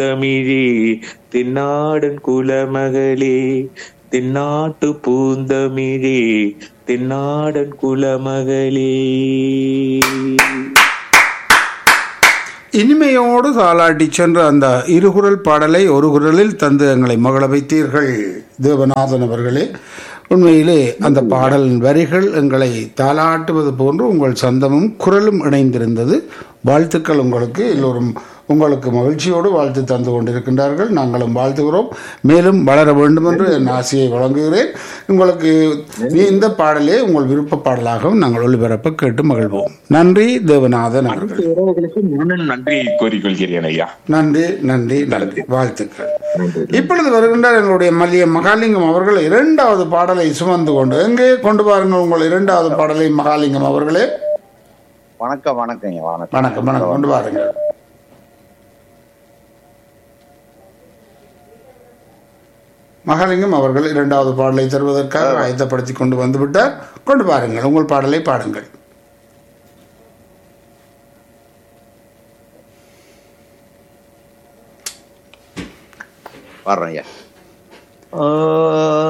தமிழே தென்னாடன் குலமகளே தென்னாட்டு பூந்தமிழே தென்னாடன் குலமகளே இனிமையோடு தாளாட்டி சென்ற அந்த இருகுரல் பாடலை ஒரு குரலில் தந்து எங்களை மகள வைத்தீர்கள் தேவநாதன் அவர்களே உண்மையிலே அந்த பாடலின் வரிகள் எங்களை தாளாட்டுவது போன்று உங்கள் சந்தமும் குரலும் இணைந்திருந்தது வாழ்த்துக்கள் உங்களுக்கு எல்லோரும் உங்களுக்கு மகிழ்ச்சியோடு வாழ்த்து தந்து கொண்டிருக்கின்றார்கள் நாங்களும் வாழ்த்துகிறோம் மேலும் வளர வேண்டும் என்று என் ஆசையை வழங்குகிறேன் உங்களுக்கு நீ இந்த பாடலே உங்கள் விருப்ப பாடலாகவும் நாங்கள் ஒளிபரப்ப கேட்டு மகிழ்வோம் நன்றி தேவநாதன் அவர்கள் உறவுகளுக்கு நானும் நன்றி கோரிக்கொள்கிறேன் ஐயா நன்றி நன்றி நன்றி வாழ்த்துக்கள் இப்பொழுது வருகின்றார் எங்களுடைய மல்லிய மகாலிங்கம் அவர்கள் இரண்டாவது பாடலை சுமந்து கொண்டு எங்கே கொண்டு பாருங்கள் உங்கள் இரண்டாவது பாடலை மகாலிங்கம் அவர்களே வணக்கம் வணக்கங்க வணக்கம் வணக்கம் வணக்கம் கொண்டு பாருங்கள் மகாலிங்கம் அவர்கள் இரண்டாவது பாடலை தருவதற்காக ஆயத்தப்படுத்தி கொண்டு வந்துவிட்டார் கொண்டு பாருங்கள் உங்கள் பாடலை பாடுங்கள் வர்றேன் ஐயா ஆ